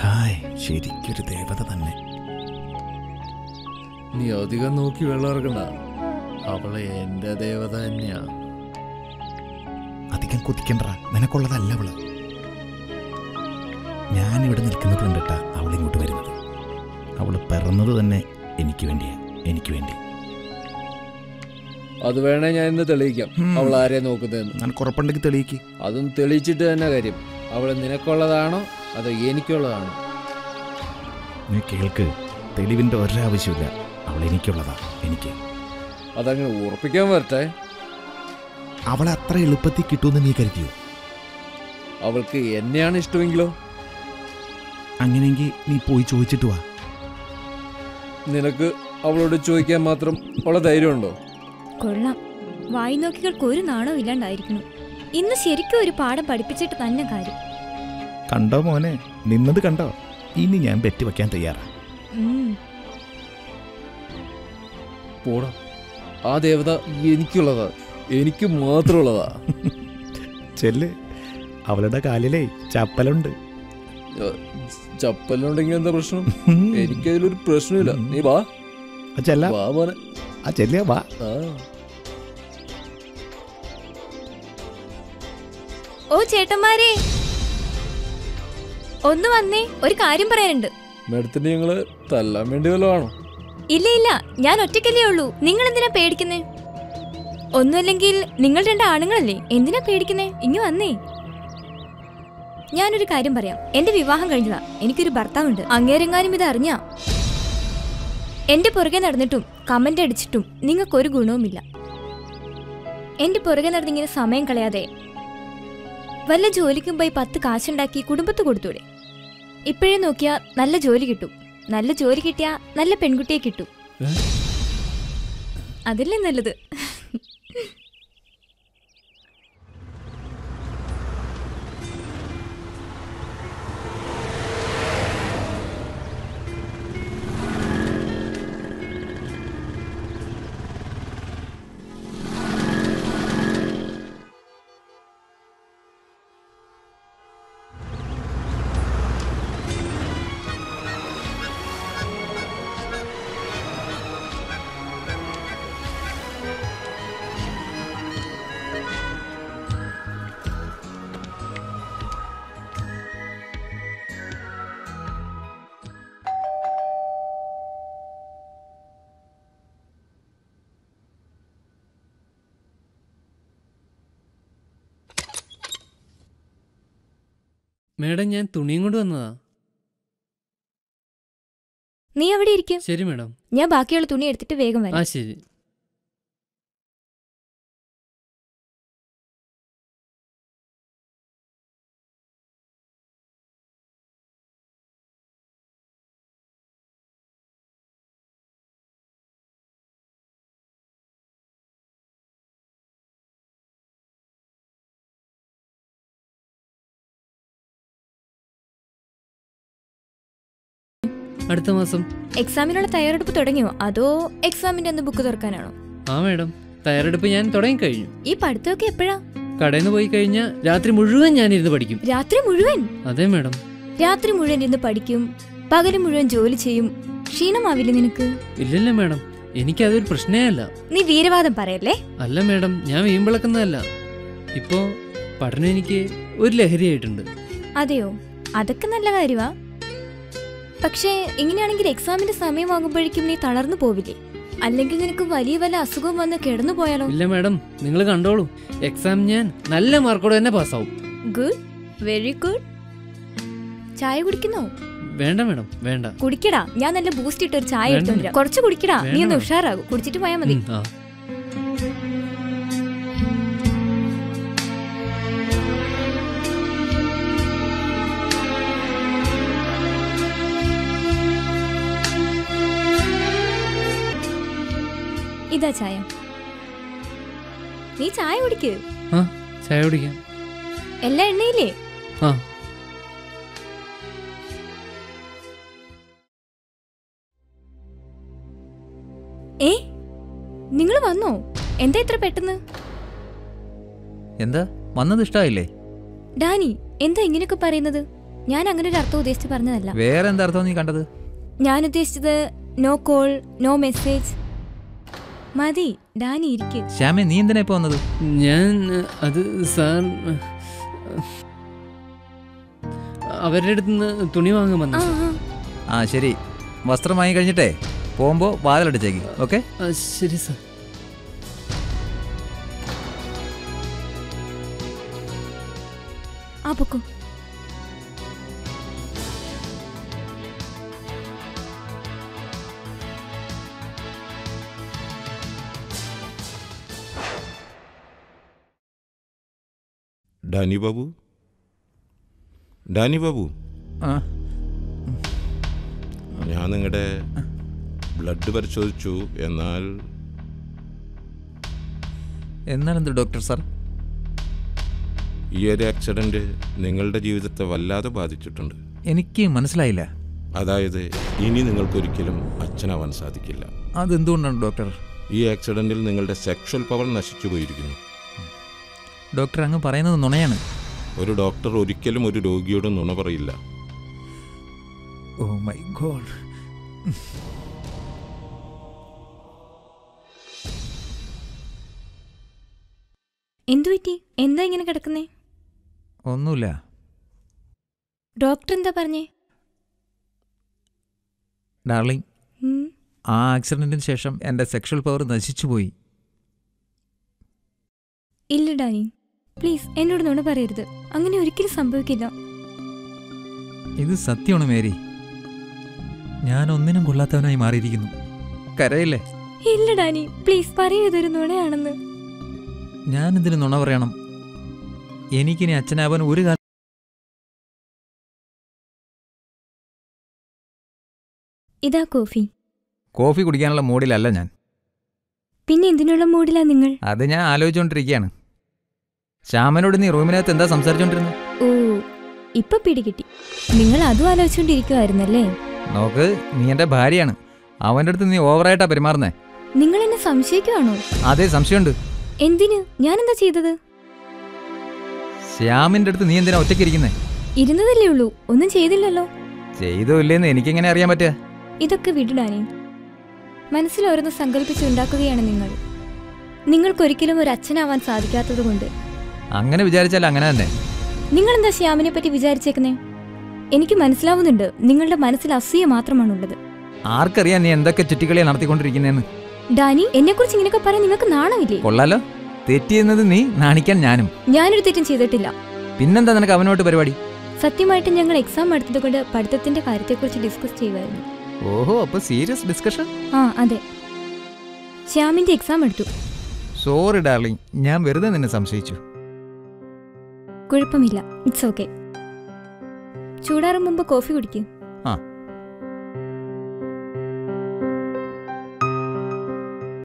Hi ശരിക്കൊരു ദേവത തന്നെ നീ അധികം നോക്കി വെള്ളം ഇറക്കണ്ട അവളെ എന്റെ ദേവത തന്നെയാ അധികം കൊതിക്കണ്ട നിനക്കുള്ളതല്ല അവള് ഞാൻ ഇവിടെ നിൽക്കുന്നത് കണ്ടിട്ടാ അവൾ ഇങ്ങോട്ട് വരുന്നത് അവള് പിറന്നത് തന്നെ എനിക്ക് വേണ്ടിയാ എനിക്ക് വേണ്ടി അത് വേണേ ഞാൻ ഇന്ന് തെളിയിക്കാം ഉം. അവൾ ആരെ നോക്കുന്നതെന്ന് നിനക്ക് ഉറപ്പുണ്ടെങ്കിൽ തെളിയിക്ക് അതും തെളിയിച്ചിട്ട് തന്നെ കാര്യം അവൾ നിനക്കുള്ളതാണോ അതോ എനിക്കുള്ളതാണോ നീ കേൾക്ക് തെളിവിന്റെ ഒരാവശ്യമില്ല അവൾ എനിക്കുള്ളതാ എനിക്ക് അതങ്ങനെ ഉറപ്പിക്കാൻ വരട്ടെ അവളെ അത്ര എളുപ്പത്തിൽ കിട്ടുമെന്ന് നീ കരുതിയോ അവൾക്ക് എന്നെയാണ് ഇഷ്ടമെങ്കിലോ അങ്ങനെയെങ്കിൽ നീ പോയി ചോദിച്ചിട്ട് വാ നിനക്ക് അവളോട് ചോദിക്കാൻ മാത്രം ഉള്ള ധൈര്യമുണ്ടോ കൊള്ളാം വായി നോക്കികൾക്ക് ഒരു നാണവും ഇല്ലാണ്ടായിരിക്കുന്നു ഇന്ന് ശരിക്കും ഒരു പാഠം പഠിപ്പിച്ചിട്ട് തന്നെ കാര്യം കണ്ടോ മോനെ നിന്നത് കണ്ടോ ഇനി ഞാൻ ബെറ്റ് വെക്കാൻ തയ്യാറാ ഉം. പോടാ ആ ദേവത എനിക്കുള്ളതാ എനിക്ക് മാത്രമുള്ളതാ ചെല്ല് അവളുടെ കാലിലേ ചപ്പലുണ്ട് ഏഹ്, ചപ്പലുണ്ടെങ്കിൽ എന്താ പ്രശ്നം എനിക്കതിലൊരു പ്രശ്നമില്ല നീ വാ ആ ചെല്ല വാ മോനെ ആ ചെല്ല വാ ആ ഓ ചേട്ടന്മാരെ ഒന്ന് വന്നേ ഒരു കാര്യം പറയാനുണ്ട് മേഡത്തിന് ഞങ്ങള് തല്ലാൻ വേണ്ടി വല്ലതാണോ ഇല്ല ഇല്ല ഞാൻ ഒറ്റയ്ക്കല്ലേ ഉള്ളൂ നിങ്ങൾ എന്തിനാ പേടിക്കുന്നേ ഒന്നുമല്ലെങ്കിൽ നിങ്ങൾ രണ്ട് ആണുങ്ങളല്ലേ എന്തിനാ പേടിക്കുന്നേ ഇങ്ങ് വന്നേ ഞാനൊരു കാര്യം പറയാം എന്റെ വിവാഹം കഴിഞ്ഞതാ എനിക്കൊരു ഭർത്താവുണ്ട് അങ്ങേരെങ്ങാനും ഇത് അറിഞ്ഞാ എന്റെ പുറകെ നടന്നിട്ടും കമന്റ് അടിച്ചിട്ടും നിങ്ങൾക്കൊരു ഗുണവുമില്ല എന്റെ പുറകെ നടന്നിങ്ങനെ സമയം കളയാതെ വല്ല ജോലിക്കും പോയി പത്ത് കാശുണ്ടാക്കി കുടുംബത്ത് കൊടുത്തൂടെ ഇപ്പോഴേ നോക്കിയാ നല്ല ജോലി കിട്ടും നല്ല ജോലി കിട്ടിയാ നല്ല പെൺകുട്ടിയെ കിട്ടും ഏ? അതല്ലേ നല്ലത് മേഡം ഞാൻ തുണിയും കൊണ്ട് വന്നതാ നീ അവിടെ ഇരിക്കും ശരി മേഡം ഞാൻ ബാക്കിയുള്ള തുണി എടുത്തിട്ട് വേഗം ആ വരാം ശരി അടുത്ത മാസം എക്സാമിനുള്ള തയ്യാറെടുപ്പ് തുടങ്ങിയോ അതോ എക്സാമിന്റെ അന്ന് ബുക്ക് തുറക്കാനാണോ ആ മേഡം തയ്യാറെടുപ്പ് ഞാൻ തുടങ്ങി കഴിഞ്ഞു ഈ പഠിത്തമൊക്കെ എപ്പോഴാ കടയിൽ നിന്ന് പോയി കഴിഞ്ഞാൽ രാത്രി മുഴുവൻ ഞാനിരുന്ന് പഠിക്കും രാത്രി മുഴുവൻ അതെ മേഡം രാത്രി മുഴുവൻ ഇരുന്ന് പഠിക്കും പകല് മുഴുവൻ ജോലി ചെയ്യും ക്ഷീണമാവില്ലേ നിനക്ക് ഇല്ലല്ല മേഡം എനിക്കതൊരു പ്രശ്നമേ അല്ല നീ വീരവാദം പറയല്ലേ അല്ല മേഡം ഞാൻ വീമ്പിളക്കുന്നതല്ല ഇപ്പോ പഠനം എനിക്ക് ഒരു ലഹരിയായിട്ടുണ്ട് അതെയോ അതൊക്കെ നല്ല കാര്യമാ പക്ഷേ ഇങ്ങനെയാണെങ്കിൽ എക്സാമിന്റെ സമയമാകുമ്പോഴേക്കും നീ തളർന്നു പോവില്ലേ അല്ലെങ്കിൽ നിനക്ക് വലിയ വല്ല അസുഖം വന്ന് കിടന്നു പോയാലോ ഇല്ല മേഡം നിങ്ങൾ കണ്ടോളൂ എക്സാം ഞാൻ നല്ല മാർക്കോടെ തന്നെ പാസ്സാവും ഗുഡ് വെരി ഗുഡ് ചായ കുടിക്കുന്നോ വേണ്ട മേഡം വേണ്ട കുടിക്കടാ ഞാൻ നല്ല ബൂസ്റ്റ് ഇട്ട് ഒരു ചായ വേണ്ട. എടുത്തോണ്ടിരാ കുറച്ച് കുടിക്കടാ നീ ഒന്ന് വേണ്ട. ഉഷാറാകും കുടിച്ചിട്ട് പോയാ മതി ഉം, ആ ഇതാ ചായ നീ ചായ കുടിക്ക് ആ ചായ കുടിക്കാം എല്ലാ എണ്ണയില്ലേ ആ ഏ നിങ്ങൾ വന്നോ എന്താ ഇത്ര പെട്ടെന്ന് എന്താ വന്നത് ഇഷ്ടായില്ലേ ഡാനി എന്താ ഇങ്ങനെയൊക്കെ പറയുന്നത് ഞാൻ അങ്ങനെ ഒരു അർത്ഥം ഉദ്ദേശിച്ച് പറഞ്ഞതല്ല വേറെ എന്താ അർത്ഥം നീ കണ്ടത് ഞാൻ ഉദ്ദേശിച്ചത് നോ കോൾ നോ മെസ്സേജ് മതി ഡാനി ഇരിക്ക് ശ്യാമേ നീ എന്തിനാ ഇപ്പൊ വന്നത് ഞാൻ അത് സാർ അവരുടെ അടുത്ത് നിന്ന് തുണി വാങ്ങാൻ ആ വന്നു ആ ആ ശരി വസ്ത്രം വാങ്ങി കഴിഞ്ഞിട്ടേ പോകുമ്പോ വാതിലടിച്ചേക്ക് ഓക്കെ ആ, ശരി സാർ ആ പൊക്കോ ഡാനി ബാബു ഡാനി ബാബു ആ ഞാൻ നിങ്ങളുടെ ബ്ലഡ് പരിശോധിച്ചു എന്നാൽ എന്നാലെന്ത് ഡോക്ടർ സാർ ഈ ഒരു ആക്സിഡന്റ് നിങ്ങളുടെ ജീവിതത്തെ വല്ലാതെ ബാധിച്ചിട്ടുണ്ട് എനിക്ക് മനസ്സിലായില്ല അതായത് ഇനി നിങ്ങൾക്കൊരിക്കലും അച്ഛനാവാൻ സാധിക്കില്ല അതെന്തുകൊണ്ടാണ് ഡോക്ടർ ഈ ആക്സിഡന്റിൽ നിങ്ങളുടെ സെക്ഷൽ പവർ നശിച്ചു പോയിരിക്കുന്നു ഡോക്ടർ അങ്ങ് പറയുന്നത് നുണയാണ് ഒരു ഡോക്ടർ ഒരിക്കലും ഒരു രോഗിയോട് നുണ പറയില്ല ഓ മൈ ഗോഡ് എന്തു പറ്റി എന്താ ഇങ്ങനെ കിടക്കുന്നേ ഒന്നുമില്ല ഡോക്ടർ എന്താ പറഞ്ഞേ ഡാർലിംഗ് ഉം, ആ ആക്സിഡന്റിന് ശേഷം എൻ്റെ സെക്ഷൽ പവർ നശിച്ചു പോയി ഇല്ല ഡാനി പ്ലീസ് എന്നോട് നുണ പറയരുത് അങ്ങനെ ഒരിക്കലും സംഭവിക്കില്ല ഇത് സത്യമാണ് മേരി ഞാൻ ഒന്നിനും കൊള്ളാത്തവനായി മാറിയിരിക്കുന്നു കരയില്ലേ ഇല്ല ഡാനി പ്ലീസ് പറയൂ ഇതൊരു നുണയാണെന്ന് ഞാൻ ഇതിന് നുണ പറയണം എനിക്കിനി അച്ഛനാവാൻ ഒരു കാലം ഇതാ കോഫി കോഫി കുടിക്കാനുള്ള മൂഡിലല്ല ഞാൻ പിന്നെ എന്തിനുള്ള മൂഡിലാ നിങ്ങൾ അത് ഞാൻ ആലോചിച്ചുകൊണ്ടിരിക്കുകയാണ് ശ്യാമനോട് നീ റൂമിനകത്ത് എന്താ സംസാരിച്ചോണ്ടിരുന്നത് ഓ ഇപ്പൊ പിടികിട്ടി നിങ്ങൾ അതും ആലോചിച്ചുകൊണ്ടിരിക്കുവായിരുന്നല്ലേ നോക്ക് നീ എൻ്റെ ഭാര്യയാണ് അവൻ്റെ അടുത്ത് നീ ഓവറായിട്ടാ പെരുമാറുന്നേ നിങ്ങൾ എന്നെ സംശയിക്കുവാണോ അതേ സംശയമുണ്ട് എന്തിന് ഞാൻ എന്താ ചെയ്തത് ശ്യാമിൻ്റെ അടുത്ത് നീ എന്തിനാ ഒറ്റയ്ക്കിരിക്കുന്നേ ഇരുന്നതല്ലേ ഉള്ളൂ ഒന്നും ചെയ്തില്ലല്ലോ ചെയ്തോ ഇല്ലേന്ന് എനിക്കെങ്ങനെ അറിയാൻ പറ്റുക ഇതൊക്കെ വിടുടാനി മനസ്സിൽ ഓരോന്ന് സങ്കല്പിച്ചുണ്ടാക്കുകയാണ് നിങ്ങൾ നിങ്ങൾക്കൊരിക്കലും ഒരു അച്ഛനാവാൻ സാധിക്കാത്തതുകൊണ്ട് അങ്ങനെ വിചാരിച്ചാൽ അങ്ങനെ തന്നെ നിങ്ങൾ എന്താ ശ്യാമിനെ പറ്റി വിചാരിച്ചേക്കുന്നേ എനിക്ക് മനസ്സിലാവുന്നുണ്ട് നിങ്ങളുടെ മനസ്സിൽ അസൂയ മാത്രമാണുള്ളത് ആർക്കറിയാം നീ എന്തൊക്കെ ചുറ്റിക്കളിയാ നടത്തിക്കൊണ്ടിരിക്കുന്നതെന്ന് ഡാനി എന്നെക്കുറിച്ച് ഇങ്ങനെയൊക്കെ പറയാൻ നിങ്ങൾക്ക് നാണമില്ലേ കൊള്ളാലോ തെറ്റിയെന്നത് നീ നാണിക്കാൻ ഞാനും ഞാനൊരു തെറ്റും ചെയ്തിട്ടില്ല പിന്നെന്താ നിനക്ക് അവനോട്ട് പരിപാടി സത്യമായിട്ട് ഞങ്ങൾ എക്സാം എടുത്തതുകൊണ്ട് പഠിത്തത്തിന്റെ കാര്യത്തെക്കുറിച്ച് ഡിസ്കസ് ചെയ്യുമായിരുന്നു ഓഹോ അപ്പൊ സീരിയസ് ഡിസ്കഷൻ ആ അതെ ശ്യാമിന്റെ എക്സാം എടുത്തു സോറി ഡാർലിംഗ് ഞാൻ വെറുതെ നിന്നെ സംശയിച്ചു കുഴപ്പമില്ല ഇറ്റ്സ് ഓക്കെ ചൂടാറും മുമ്പ് കോഫി കുടിക്കും